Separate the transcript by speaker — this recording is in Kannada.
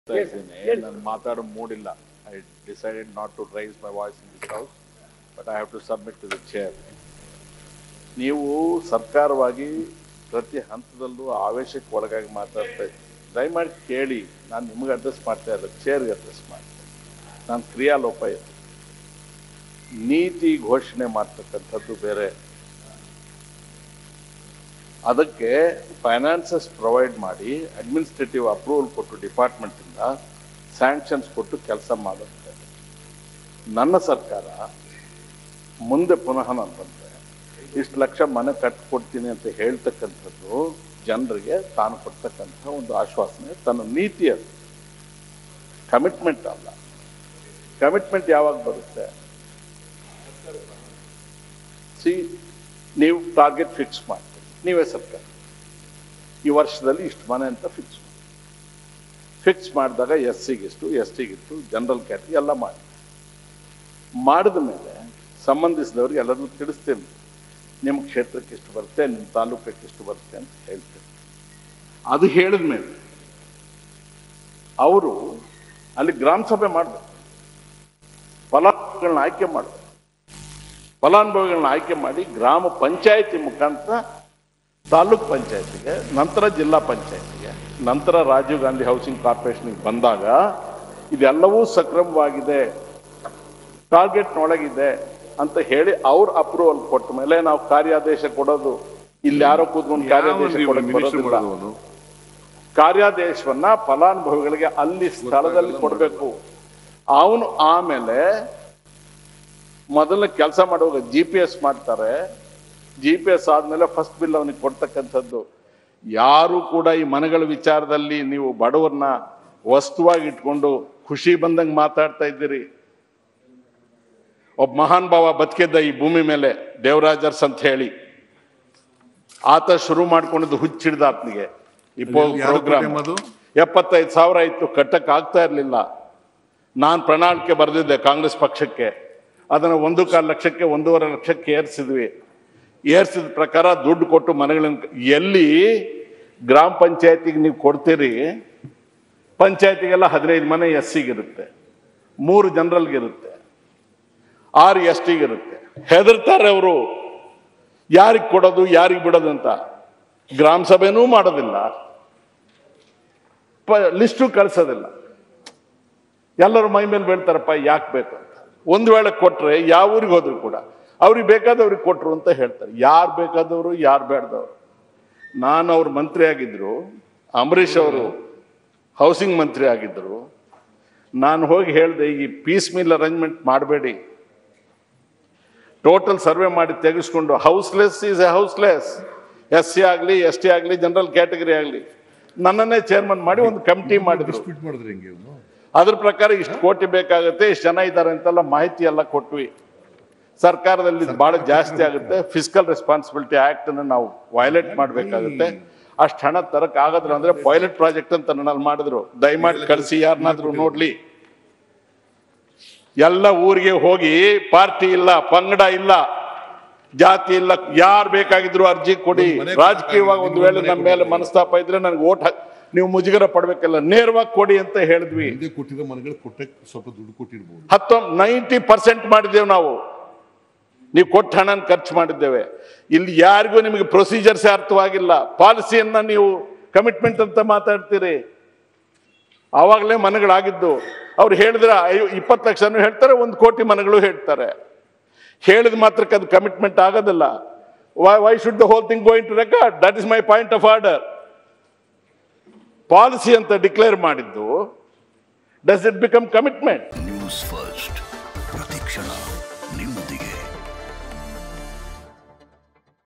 Speaker 1: ಇದ್ದೀನಿ ನಾನು ಮಾತಾಡೋ ಮೂಡಿಲ್ಲ I decided not to rise my voice in this house but I have to submit to the chair ನೀವು ಸರ್ಕಾರವಾಗಿ ಪ್ರತಿ ಹಂತದಲ್ಲೂ ಆವೇಶಕ್ಕೆ ಒಳಗಾಗಿ ಮಾತಾಡ್ತಾ ಇದ್ದೀನಿ ದಯಮಾಡಿ ಕೇಳಿ ನಾನು ನಿಮಗೆ ಅಡ್ರೆಸ್ ಮಾಡ್ತಾ ಇಲ್ಲ ಚೇರ್ಗೆ ಅಡ್ರೆಸ್ ಮಾಡ್ತೇನೆ ನಾನು ಕ್ರಿಯಾಲೋಪ ಇದೆ ನೀತಿ ಘೋಷಣೆ ಮಾಡ್ತಕ್ಕಂಥದ್ದು ಬೇರೆ ಅದಕ್ಕೆ ಫೈನಾನ್ಸಸ್ ಪ್ರೊವೈಡ್ ಮಾಡಿ ಅಡ್ಮಿನಿಸ್ಟ್ರೇಟಿವ್ ಅಪ್ರೂವಲ್ ಕೊಟ್ಟು ಡಿಪಾರ್ಟ್ಮೆಂಟಿಂದ ಸ್ಯಾಂಕ್ಷನ್ಸ್ ಕೊಟ್ಟು ಕೆಲಸ ಮಾಡುತ್ತೆ ನನ್ನ ಸರ್ಕಾರ ಮುಂದೆ ಪುನಃ ನಾನು ಬಂದರೆ ಇಷ್ಟು ಲಕ್ಷ ಮನೆ ಕಟ್ಕೊಡ್ತೀನಿ ಅಂತ ಹೇಳ್ತಕ್ಕಂಥದ್ದು ಜನರಿಗೆ ತಾನು ಕೊಡ್ತಕ್ಕಂಥ ಒಂದು ಆಶ್ವಾಸನೆ ತನ್ನ ನೀತಿ ಅದು ಕಮಿಟ್ಮೆಂಟ್ ಅಲ್ಲ ಕಮಿಟ್ಮೆಂಟ್ ಯಾವಾಗ ಬರುತ್ತೆ ಸಿ ನೀವು ಟಾರ್ಗೆಟ್ ಫಿಕ್ಸ್ ಮಾಡ್ತೀರಿ ನೀವೇ ಸರ್ಕಾರ ಈ ವರ್ಷದಲ್ಲಿ ಇಷ್ಟು ಮನೆ ಅಂತ ಫಿಕ್ಸ್ ಮಾಡಿ ಫಿಕ್ಸ್ ಮಾಡಿದಾಗ ಎಸ್ ಸಿಗಿಷ್ಟು ಎಸ್ ಟಿಗಿಷ್ಟು ಜನರಲ್ ಕ್ಯಾಟರಿ ಎಲ್ಲ ಮಾಡಿ ಮಾಡಿದ ಮೇಲೆ ಸಂಬಂಧಿಸಿದವ್ರಿಗೆ ಎಲ್ಲರೂ ತಿಳಿಸ್ತೇನೆ ನಿಮ್ಮ ಕ್ಷೇತ್ರಕ್ಕೆ ಇಷ್ಟು ಬರುತ್ತೆ ನಿಮ್ಮ ತಾಲೂಕಕ್ಕೆ ಇಷ್ಟು ಬರುತ್ತೆ ಅಂತ ಹೇಳ್ತೇನೆ ಅದು ಹೇಳಿದ ಮೇಲೆ ಅವರು ಅಲ್ಲಿ ಗ್ರಾಮ ಸಭೆ ಮಾಡಬೇಕು ಫಲಾನುಭವಿಗಳನ್ನ ಆಯ್ಕೆ ಮಾಡಬೇಕು ಫಲಾನುಭವಿಗಳನ್ನ ಆಯ್ಕೆ ಮಾಡಿ ಗ್ರಾಮ ಪಂಚಾಯತಿ ಮುಖಾಂತರ ತಾಲೂಕ್ ಪಂಚಾಯತಿಗೆ ನಂತರ ಜಿಲ್ಲಾ ಪಂಚಾಯತಿಗೆ ನಂತರ ರಾಜೀವ್ ಗಾಂಧಿ ಹೌಸಿಂಗ್ ಕಾರ್ಪೊರೇಷನ್ಗೆ ಬಂದಾಗ ಇದೆಲ್ಲವೂ ಸಕ್ರಮವಾಗಿದೆ ಟಾರ್ಗೆಟ್ನೊಳಗಿದೆ ಅಂತ ಹೇಳಿ ಅವ್ರ ಅಪ್ರೂವಲ್ ಕೊಟ್ಟ ಮೇಲೆ ನಾವು ಕಾರ್ಯಾದೇಶ ಕೊಡೋದು ಇಲ್ಲಿ ಯಾರೋ ಕೂತ್ಕೊಂಡು ಕಾರ್ಯಾದೇಶ ಕೊಡಕ್ಕೆ ಬರೋದಿಲ್ಲ ಕಾರ್ಯಾದೇಶವನ್ನ ಫಲಾನುಭವಿಗಳಿಗೆ ಅಲ್ಲಿ ಸ್ಥಳದಲ್ಲಿ ಕೊಡಬೇಕು ಅವನು ಆಮೇಲೆ ಮೊದಲ ಕೆಲಸ ಮಾಡುವಾಗ ಜಿ ಪಿ ಎಸ್ ಮಾಡ್ತಾರೆ ಜಿ ಪಿ ಎಸ್ ಆದ್ಮೇಲೆ ಫಸ್ಟ್ ಬಿಲ್ ಅವನಿಗೆ ಕೊಡ್ತಕ್ಕಂಥದ್ದು ಯಾರು ಕೂಡ ಈ ಮನೆಗಳ ವಿಚಾರದಲ್ಲಿ ನೀವು ಬಡವರನ್ನ ವಸ್ತುವಾಗಿ ಇಟ್ಕೊಂಡು ಖುಷಿ ಬಂದಂಗೆ ಮಾತಾಡ್ತಾ ಇದ್ದೀರಿ ಒಬ್ಬ ಮಹಾನ್ ಭಾವ ಬದುಕಿದ್ದ ಈ ಭೂಮಿ ಮೇಲೆ ದೇವರಾಜರ್ಸ್ ಅಂತ ಹೇಳಿ ಆತ ಶುರು ಮಾಡ್ಕೊಂಡಿದ್ದು ಹುಚ್ಚಿಡ್ದ ಆತನಿಗೆ ಈ
Speaker 2: ಯಾರು
Speaker 1: ಪ್ರೋಗ್ರಾಮ್
Speaker 2: ಕೊಟ್ಟೆ ಮದು?
Speaker 1: ಎಪ್ಪತ್ತೈದು ಸಾವಿರ ಇತ್ತು ಕಟ್ಟಕ್ ಆಗ್ತಾ ಇರಲಿಲ್ಲ ನಾನು ಪ್ರಣಾಳಿಕೆ ಬರೆದಿದ್ದೆ ಕಾಂಗ್ರೆಸ್ ಪಕ್ಷಕ್ಕೆ ಅದನ್ನು ಒಂದು ಕಾಲು ಲಕ್ಷಕ್ಕೆ ಒಂದೂವರೆ ಲಕ್ಷಕ್ಕೆ ಏರ್ಸಿದ್ವಿ ಏರ್ಸಿದ ಪ್ರಕಾರ ದುಡ್ಡು ಕೊಟ್ಟು ಮನೆಗಳನ್ನ ಎಲ್ಲಿ ಗ್ರಾಮ ಪಂಚಾಯತಿಗೆ ನೀವು ಕೊಡ್ತೀರಿ ಪಂಚಾಯತಿಗೆಲ್ಲ ಹದಿನೈದು ಮನೆ ಎಸ್ ಸಿಗಿರುತ್ತೆ ಮೂರು ಜನರಲ್ಗಿರುತ್ತೆ ಆರು ಎಸ್ ಟಿಗಿರುತ್ತೆ ಹೆದರ್ತಾರೆ ಅವರು ಯಾರಿಗೆ ಕೊಡೋದು ಯಾರಿಗೆ ಬಿಡೋದು ಅಂತ ಗ್ರಾಮ ಸಭೆನೂ ಮಾಡೋದಿಲ್ಲ ಪ ಲಿಸ್ಟು ಕಳ್ಸೋದಿಲ್ಲ ಎಲ್ಲರೂ ಮೈ ಮೇಲೆ ಬೀಳ್ತಾರಪ್ಪ ಯಾಕೆ ಬೇಕು ಅಂತ ಒಂದು ವೇಳೆ ಕೊಟ್ರೆ ಯಾವ ಊರಿಗೆ ಹೋದ್ರು ಕೂಡ ಅವ್ರಿಗೆ ಬೇಕಾದವ್ರಿಗೆ ಕೊಟ್ರು ಅಂತ ಹೇಳ್ತಾರೆ ಯಾರು ಬೇಕಾದವರು ಯಾರು ಬೇಡದವರು ನಾನು ಅವ್ರ ಮಂತ್ರಿ ಆಗಿದ್ರು ಅಂಬರೀಷ್ ಅವರು ಹೌಸಿಂಗ್ ಮಂತ್ರಿ ಆಗಿದ್ರು ನಾನು ಹೋಗಿ ಹೇಳಿದೆ ಈ ಪೀಸ್ ಮಿಲ್ ಅರೇಂಜ್ಮೆಂಟ್ ಮಾಡಬೇಡಿ ಟೋಟಲ್ ಸರ್ವೆ ಮಾಡಿ ತೆಗೆಸ್ಕೊಂಡು houseless is a houseless S C ಆಗಲಿ ಎಸ್ ಟಿ ಆಗಲಿ ಜನರಲ್ ಕ್ಯಾಟಗರಿ ಆಗಲಿ ನನ್ನನ್ನೇ ಚೇರ್ಮನ್ ಮಾಡಿ ಒಂದು ಕಮಿಟಿ ಮಾಡಿದ್ರು
Speaker 2: ಡಿಸ್ಪ್ಯೂಟ್ ಮಾಡಿದ್ರೆ ಹೆಂಗೆ ಇವ್ನು
Speaker 1: ಅದ್ರ ಪ್ರಕಾರ ಇಷ್ಟು ಕೋಟಿ ಬೇಕಾಗುತ್ತೆ ಇಷ್ಟು ಜನ ಇದ್ದಾರೆ ಅಂತೆಲ್ಲ ಮಾಹಿತಿ ಎಲ್ಲ ಕೊಟ್ವಿ ಸರ್ಕಾರದಲ್ಲಿ ಇದು ಬಹಳ ಜಾಸ್ತಿ ಆಗುತ್ತೆ ಫಿಸಿಕಲ್ ರೆಸ್ಪಾನ್ಸಿಬಿಲಿಟಿ ಆಕ್ಟ್ ಅನ್ನು ನಾವು ವೈಲೇಟ್ ಮಾಡಬೇಕಾಗುತ್ತೆ ಅಷ್ಟು ಹಣ ತರಕ್ ಆಗದ್ರ ಅಂದ್ರೆ ಪೈಲಟ್ ಪ್ರಾಜೆಕ್ಟ್ ಅಂತ ನನ್ನಲ್ಲಿ ಮಾಡಿದ್ರು ದಯಮಾಡಿ ಕಳಿಸಿ ಯಾರನ್ನಾದ್ರೂ ನೋಡ್ಲಿ ಎಲ್ಲ ಊರಿಗೆ ಹೋಗಿ ಪಾರ್ಟಿ ಇಲ್ಲ ಪಂಗಡ ಇಲ್ಲ ಜಾತಿ ಇಲ್ಲ ಯಾರು ಬೇಕಾಗಿದ್ರು ಅರ್ಜಿ ಕೊಡಿ
Speaker 2: ಮನೆ
Speaker 1: ರಾಜಕೀಯವಾಗಿ ಒಂದು ವೇಳೆ
Speaker 2: ಮನೆ
Speaker 1: ನಮ್ಮ ಮೇಲೆ ಮನಸ್ತಾಪ ಇದ್ರೆ ನನಗೆ ಓಟ್ ನೀವು ಮುಜುಗರ ಪಡ್ಬೇಕಲ್ಲ ನೇರವಾಗಿ ಕೊಡಿ ಅಂತ ಹೇಳಿದ್ವಿ
Speaker 2: ಹಿಂದೆ ಕೊಟ್ಟಿರೋ ಮನೆಗಳು ಕೊಟ್ಟಕ್ಕೆ ಸ್ವಲ್ಪ ದುಡ್ಡು ಕೊಟ್ಟಿರ್ಬೋದು
Speaker 1: ಹತ್ತೊಂಬ ನೈಂಟಿ ಪರ್ಸೆಂಟ್ ಮಾಡಿದ್ದೇವೆ ನಾವು ನೀವು ಕೊಟ್ಟ ಹಣನ ಖರ್ಚು ಮಾಡಿದ್ದೇವೆ ಇಲ್ಲಿ ಯಾರಿಗೂ ನಿಮಗೆ ಪ್ರೊಸೀಜರ್ಸ್ ಅರ್ಥವಾಗಿಲ್ಲ ಪಾಲಿಸಿಯನ್ನ ನೀವು ಕಮಿಟ್ಮೆಂಟ್ ಅಂತ ಮಾತಾಡ್ತೀರಿ ಆವಾಗಲೇ ಮನೆಗಳಾಗಿದ್ದು ಅವ್ರು ಹೇಳಿದ್ರೆ ಐ- ಇಪ್ಪತ್ತು ಲಕ್ಷನೂ ಹೇಳ್ತಾರೆ ಒಂದು ಕೋಟಿ ಮನೆಗಳು ಹೇಳ್ತಾರೆ ಹೇಳಿದ ಮಾತ್ರಕ್ಕೆ ಅದು ಕಮಿಟ್ಮೆಂಟ್ ಆಗೋದಿಲ್ಲ why why should the whole thing going to record that is my point of order policy ಅಂತ ಡಿಕ್ಲೇರ್ ಮಾಡಿದ್ದು does it become commitment
Speaker 3: news first ಪ್ರತಿಕ್ಷಣ ನಿಮ್ಮೊಂದಿಗೆ